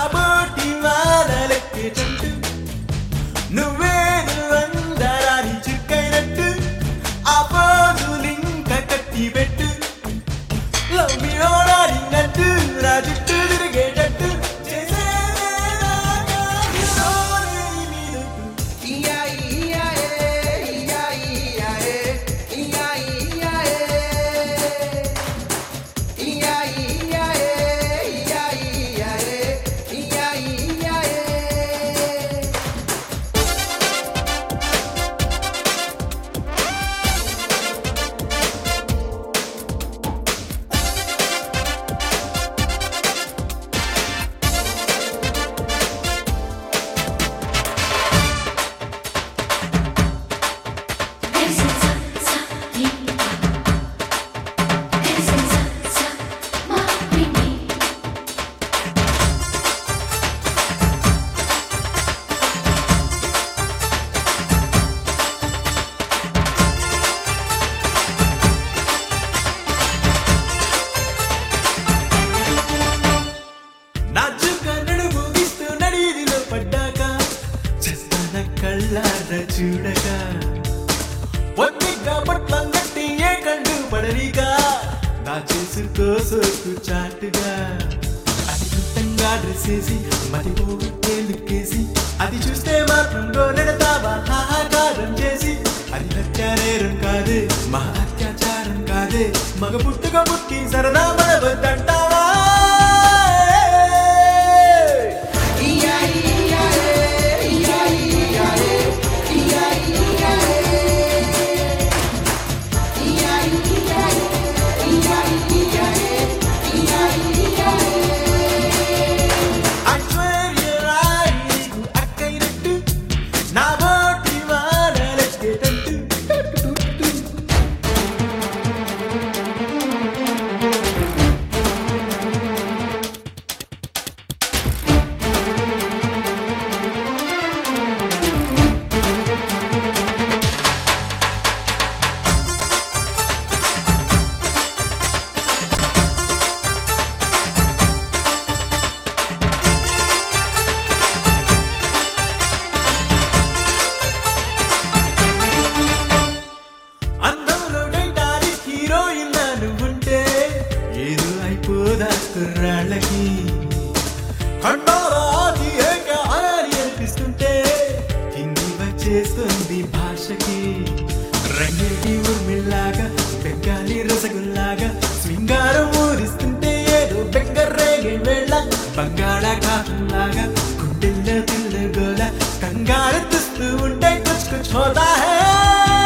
బోటి వానలెక్కేటట్టు నువ్వేను అందరాని చుక్కైనట్టు ఆ పోజులింక కట్టి పెట్టు లవ్ మీ ఓడాడినట్టు నా చుట్టూ తిరిగేటట్టు చేసేదేదాకా నీతోనే మీదకు. నా చుక్కను ముగిస్తూ నడిదిలో పడ్డాక చేస్తాన కళ్ళార చూడక పొద్దుగా పట్లం కట్టి ఏ కండు పడరిగా నా చేసుకో సోకు చాటుగా అది గుట్టంగా డ్రెస్ వేసి మది పోగొట్టేలుకేసి అది చూస్తే మాత్రం గోనెడతావా హాహాకారం చేసి అది హత్యానేరం కాదే మహా అత్యాచారం కాదే మగ పుట్టుక పుట్టి సరదా పడవద్దంటావా ఐశ్వర్యరాయికు అక్కైనట్టు నా బోటి వానలెక్కేటట్టు అందంలో డైటారి హీరోయిన్ నువ్వుంటే ఏదో అయిపోదా కుర్రాళ్ళకి కండోరాది ఏక అని అనిపిస్తుంటే హిందీ వచ్చేస్తుంది భాషకి రంగేటి ఊర్మిళ్ళాగా బెంగాలీ రసగుల్లాగా శృంగారం ఊరిస్తుంటే ఏదో బెంగర్రేగే వేళ బంగాళాఖాతంలాగా గుండెల్లో తిల్లగోల కంగారు తెస్తూ ఉంటే కుచ్ కుచ్ హోతా హే